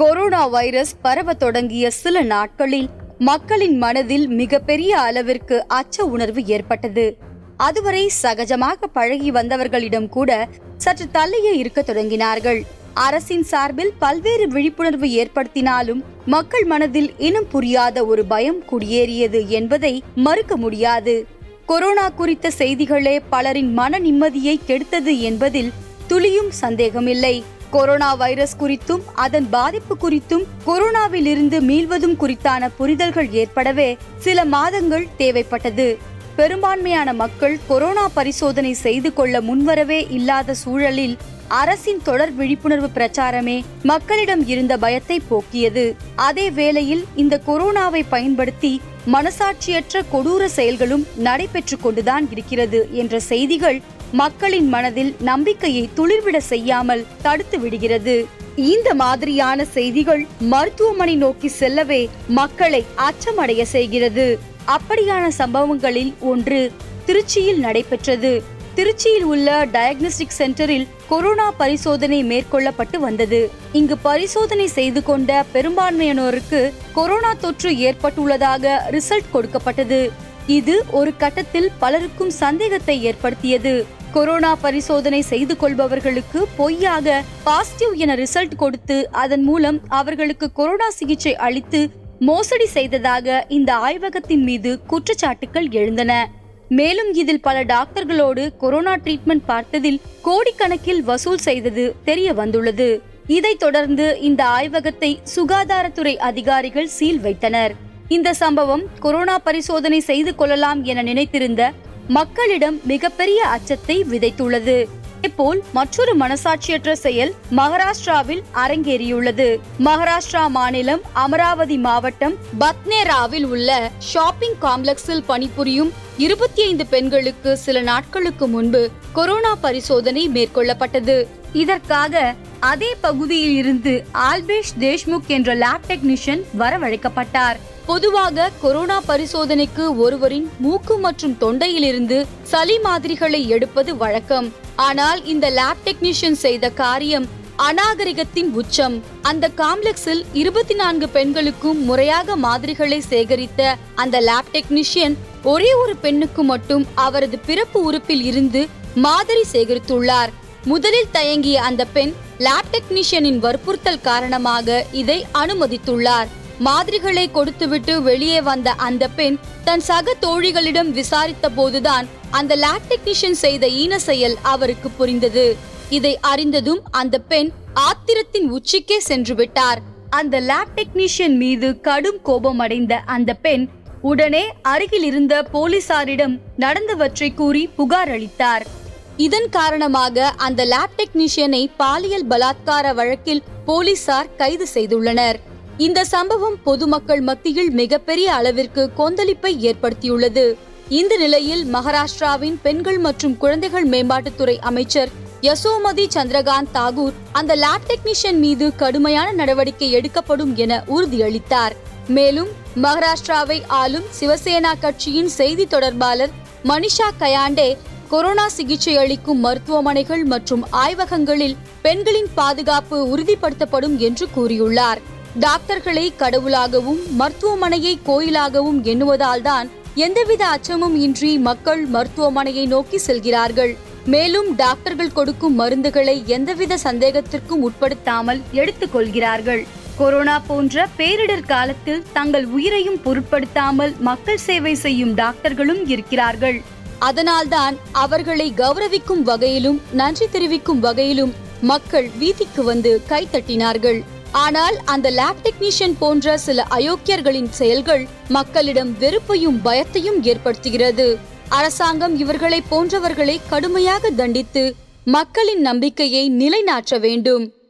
corona virus பரவ தொடங்கிய சில நாட்களில் மக்களின் மனதில் மிகப்பெரிய அளவிற்கு அச்ச உணர்வு ஏற்பட்டது அதுவரை சகஜமாக பழகி வந்தவர்களிடம் கூட சற்று தள்ளியே இருக்க தொடங்கினார்கள் அரசின் சார்பில் பல்வேறு விழிப்புணர்வு ஏற்படுத்தினாலும் மக்கள் மனதில் இனம் புரியாத ஒரு பயம் குடியேறியது என்பதை மறுக்க முடியாது கொரோனா குறித்த செய்திகளே பலரின் மன நிம்மதியை கெடுத்தது என்பதில் துளியும் சந்தேகமில்லை கொரோனா வைரஸ் குறித்தும் அதன் பாதிப்பு குறித்தும் கொரோனாவில் இருந்து மீள்வதும் குறித்தான புரிதல்கள் ஏற்படவே சில மாதங்கள் தேவைப்பட்டது பெரும்பான்மையான மக்கள் கொரோனா பரிசோதனை செய்து கொள்ள முன்வரவே இல்லாத சூழலில் அரசின் தொடர் விழிப்புணர்வு பிரச்சாரமே மக்களிடம் இருந்த பயத்தை போக்கியது அதே வேளையில் இந்த கொரோனாவை பயன்படுத்தி மனசாட்சியற்ற கொடூர செயல்களும் நடைபெற்று கொண்டுதான் இருக்கிறது என்ற செய்திகள் மக்களின் மனதில் நம்பிக்கையை துளிர்விட செய்யாமல் தடுத்து விடுகிறது இந்த மாதிரியான செய்திகள் மருத்துவமனை நோக்கி செல்லவே மக்களை அச்சமடைய செய்கிறது அப்படியான சம்பவங்களில் ஒன்று திருச்சியில் நடைபெற்றது திருச்சியில் உள்ள டயக்னோஸ்டிக் சென்டரில் கொரோனா பரிசோதனை மேற்கொள்ளப்பட்டு வந்தது இங்கு பரிசோதனை செய்து கொண்ட பெரும்பான்மையானோருக்கு கொரோனா தொற்று ஏற்பட்டுள்ளதாக ரிசல்ட் கொடுக்கப்பட்டது இது ஒரு கட்டத்தில் பலருக்கும் சந்தேகத்தை ஏற்படுத்தியது கொரோனா பரிசோதனை செய்து கொள்பவர்களுக்கு பொய்யாக பாசிட்டிவ் என ரிசல்ட் கொடுத்து அதன் மூலம் அவர்களுக்கு கொரோனா சிகிச்சை அளித்து மோசடி செய்ததாக இந்த ஆய்வகத்தின் மீது குற்றச்சாட்டுகள் எழுந்தன மேலும் இதில் பல டாக்டர்களோடு கொரோனா ட்ரீட்மெண்ட் பார்த்ததில் கோடிக்கணக்கில் வசூல் செய்தது தெரிய வந்துள்ளது இதைத் தொடர்ந்து இந்த ஆய்வகத்தை சுகாதாரத்துறை அதிகாரிகள் சீல் வைத்தனர் இந்த சம்பவம் கொரோனா பரிசோதனை செய்து கொள்ளலாம் என நினைத்திருந்த மக்களிடம் மிகப்பெரிய அச்சத்தை விதைத்துள்ளது இதேபோல் மற்றொரு மனசாட்சியற்ற செயல் மகாராஷ்டிராவில் அரங்கேறியுள்ளது மகாராஷ்டிரா மாநிலம் அமராவதி மாவட்டம் பத்னேராவில் உள்ள ஷாப்பிங் காம்ப்ளெக்ஸில் பணிபுரியும் இருபத்தி ஐந்து பெண்களுக்கு சில நாட்களுக்கு முன்பு கொரோனா பரிசோதனை மேற்கொள்ளப்பட்டது இதற்காக அதே பகுதியில் இருந்து ஆல்பேஷ் தேஷ்முக் என்ற லேப் டெக்னீஷியன் வரவழைக்கப்பட்டார் பொதுவாக கொரோனா பரிசோதனைக்கு ஒருவரின் மூக்கு மற்றும் தொண்டையிலிருந்து சளி மாதிரிகளை எடுப்பது வழக்கம் ஆனால் இந்த லேப் டெக்னீஷியன் செய்த காரியம் அநாகரிகத்தின் உச்சம் அந்த காம்ப்ளெக்ஸில் இருபத்தி நான்கு பெண்களுக்கும் முறையாக மாதிரிகளை சேகரித்த அந்த லேப் டெக்னீஷியன் ஒரே ஒரு பெண்ணுக்கு மட்டும் அவரது பிறப்பு உறுப்பில் இருந்து மாதிரி சேகரித்துள்ளார் முதலில் தயங்கிய அந்த பெண் லேப் டெக்னீஷியனின் வற்புறுத்தல் காரணமாக இதை அனுமதித்துள்ளார் மாதிரிகளை கொடுத்துவிட்டு வெளியே வந்த அந்த பெண் தன் சக தோழிகளிடம் விசாரித்த போதுதான் அந்த லேப் டெக்னீஷியன் செய்த ஈன செயல் அவருக்கு புரிந்தது இதை அறிந்ததும் அந்த பெண் ஆத்திரத்தின் உச்சிக்கே சென்று விட்டார் அந்த லேப் டெக்னீஷியன் மீது கடும் கோபம் அடைந்த அந்த பெண் உடனே அருகில் இருந்த போலீசாரிடம் நடந்தவற்றை கூறி புகார் அளித்தார் இதன் காரணமாக அந்த லேப் டெக்னீஷியனை பாலியல் பலாத்கார வழக்கில் போலீசார் கைது செய்துள்ளனர் இந்த சம்பவம் பொதுமக்கள் மத்தியில் மிகப்பெரிய அளவிற்கு கொந்தளிப்பை ஏற்படுத்தியுள்ளது இந்த நிலையில் மகாராஷ்டிராவின் பெண்கள் மற்றும் குழந்தைகள் மேம்பாட்டுத்துறை அமைச்சர் யசோமதி சந்திரகாந்த் தாகூர் அந்த லேப் டெக்னீஷியன் மீது கடுமையான நடவடிக்கை எடுக்கப்படும் என உறுதியளித்தார் மேலும் மகாராஷ்டிராவை ஆளும் சிவசேனா கட்சியின் செய்தி தொடர்பாளர் மனிஷா கயாண்டே கொரோனா சிகிச்சை அளிக்கும் மருத்துவமனைகள் மற்றும் ஆய்வகங்களில் பெண்களின் பாதுகாப்பு உறுதிப்படுத்தப்படும் என்று கூறியுள்ளார் டாக்டர்களை கடவுளாகவும் மருத்துவமனையை கோயிலாகவும் எண்ணுவதால்தான் எந்தவித அச்சமும் இன்றி மக்கள் மருத்துவமனையை நோக்கி செல்கிறார்கள் மேலும் டாக்டர்கள் கொடுக்கும் மருந்துகளை எந்தவித சந்தேகத்திற்கும் உட்படுத்தாமல் எடுத்துக் கொள்கிறார்கள் கொரோனா போன்ற பேரிடர் காலத்தில் தங்கள் உயிரையும் பொருட்படுத்தாமல் மக்கள் சேவை செய்யும் டாக்டர்களும் இருக்கிறார்கள் அதனால்தான் அவர்களை கௌரவிக்கும் வகையிலும் நன்றி தெரிவிக்கும் வகையிலும் மக்கள் வீதிக்கு வந்து கைத்தட்டினார்கள் ஆனால் அந்த லேப் டெக்னீஷியன் போன்ற சில அயோக்கியர்களின் செயல்கள் மக்களிடம் வெறுப்பையும் பயத்தையும் ஏற்படுத்துகிறது அரசாங்கம் இவர்களை போன்றவர்களை கடுமையாக தண்டித்து மக்களின் நம்பிக்கையை நிலைநாட்ட வேண்டும்